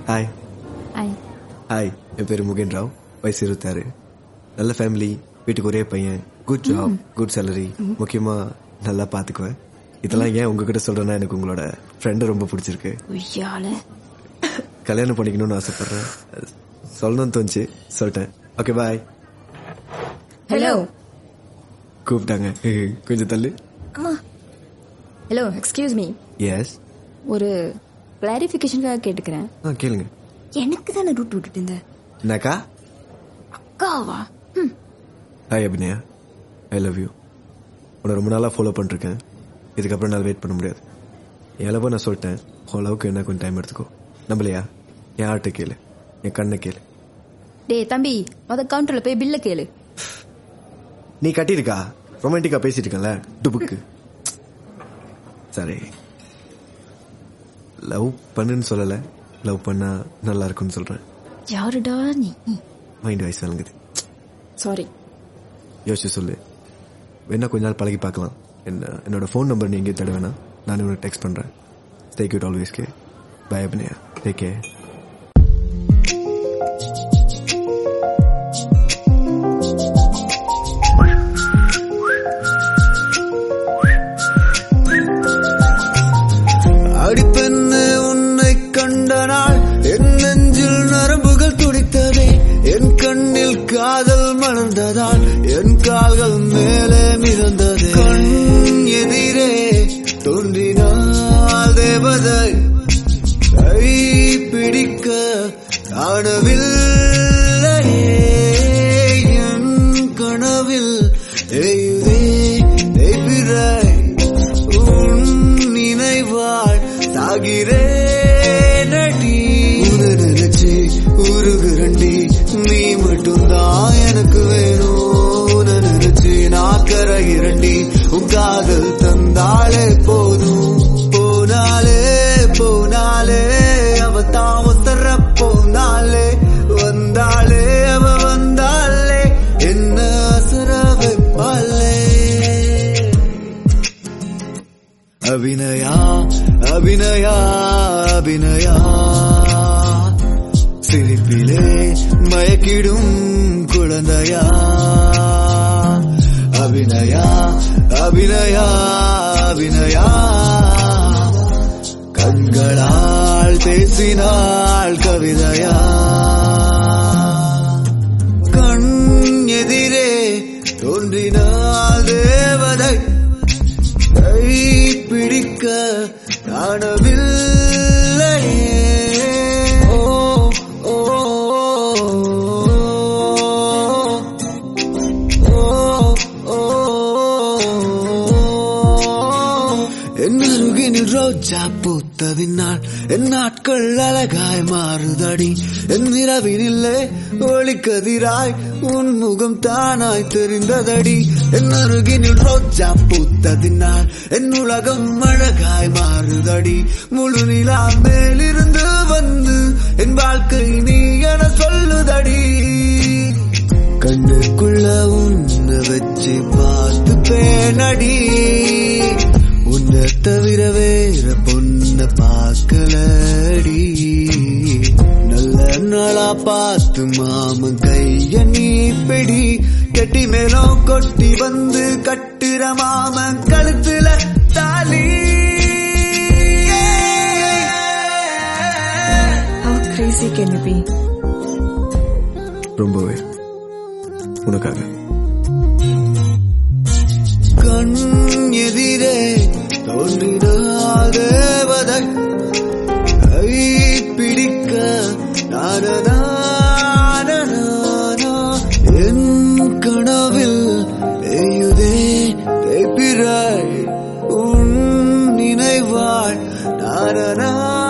Hi I hi என் பேர் முகேன் ராவ் வயசு இருபத்தாறு நல்ல ஃபேமிலி வீட்டுக்கு ஒரே பையன் குட் ஜாப் குட் சேலரி முக்கியமா நல்லா பாத்துக்குவேன் இதெல்லாம் ஏன் உங்ககிட்ட சொல்றேன்னா எனக்கு உங்களோட ஃப்ரெண்டை ரொம்ப பிடிச்சிருக்கு உய்யால கல்யாணம் பண்ணிக்கணும்னு ஆசைப்படுறேன் சொல்லணும்னு தோணுச்சு சொல்லிட்டேன் ஓகே பாய் ஹலோ கூப்பிட்டாங்க கொஞ்சம் தள்ளு ஹலோ எக்ஸ்கியூஸ் மீ எஸ் ஒரு கிளாரிஃபிகேஷனுக்காக கேட்டுக்கிறேன் ஆ கேளுங்க எனக்கு தானே ரூட் விட்டுட்டு இருந்த என்னக்கா அக்காவா hi Abhinaya I love you உன்னை ரொம்ப நாளாக ஃபாலோ பண்ணிருக்கேன் இதுக்கப்புறம் என்னால் வெயிட் பண்ண முடியாது என் அளவு நான் சொல்லிட்டேன் உன் அளவுக்கு என்ன கொஞ்சம் டைம் எடுத்துக்கோ நம்பலையா என் ஆட்டை கேளு என் கண்ணை கேளு டேய் தம்பி மொத கவுண்டர்ல போய் பில்ல கேளு நீ கட்டியிருக்கா ரொமான்டிக்கா பேசிட்டு இருக்கல டுபுக்கு சரி லவ் பண்ணுன்னு சொல்லல லவ் பண்ணா நல்லா இருக்கும்னு சொல்றேன் யாருடா நீ மைண்ட் வயசு விளங்குது சாரி யோசிச்சு சொல்லு வேணா கொஞ்ச நாள் பழகி பார்க்கலாம் என்ன என்னோட ஃபோன் நம்பர் நீ எங்கேயும் தட வேணாம் நான் உனக்கு டெக்ஸ்ட் பண்றேன் stay cute always k bye Abhinaya take care அடிப்பெண்ணு உன்னை கண்ட நாள் என் நெஞ்சில் நரம்புகள் துடித்ததே என் கண்ணில் காதல் மலர்ந்ததால் என் கால்கள் மேலே மிதந்தது கண் எதிரே தோன்றினால் தேவதை கை பிடிக்க காணவில்லையே என் கனவில் எய்தே எய்பிறாய் உன் நினைவாள் சாகிறேன் அடி உன்னை நினைச்சு உருகுரண்டி நீ மட்டும்தான் எனக்கு வேணும் உன்னை நினைச்சு நான் கரையிரண்டி உன் காதல் தந்தாலே போதும் போனாலே போனாலே அவ தான் ஒத்தர போனாலே வந்தாலே அவ வந்தாலே என்ன அசர வைப்பாளே அபிநயா அபிநயா அபிநயா சிரிப்பிலே மயக்கிடும் குழந்தையா அபிநயா அபிநயா அபிநயா கண்களால் பேசினாள் கவிதையா கண் எதிரே தோன்றினாள் தேவதை கை பிடிக்க காணவில்லையே ஓ ஓ ஓ என் அருகினில் ரோஜா பூத்ததினால் என் நாட்கள் அழகாய் மாறுதடி என் இரவினில்லே ஒளிக்கதிராய் உன் முகம் தானாய் தெரிந்ததடி என் அருகினில் ரோஜா பூத்ததினால் என் உலகம் அழகாய் மாறுதடி முழு நிலா மேலிருந்து வந்து என் வாழ்க்கை நீ என சொல்லுதடி கண்ணுக்குள்ள உன்னை வச்சு பார்த்து பேனடி உன்னை தவிர வேற பொண்ண பார்க்கலடி நல்ல நாளா பார்த்து மாமன் கைய நீ பிடி கெட்டி மேலும் கொட்டி வந்து கட்டுற மாமன் கழுத்துல தாலி How crazy can you be? ரொம்பவே உனக்காக கண் எதிரே தோன்றினால் தேவதை கை பிடிக்க நானனா என் கனவில் எய்யுதே தேய்பிறாய் உன் நினைவாள் நானனா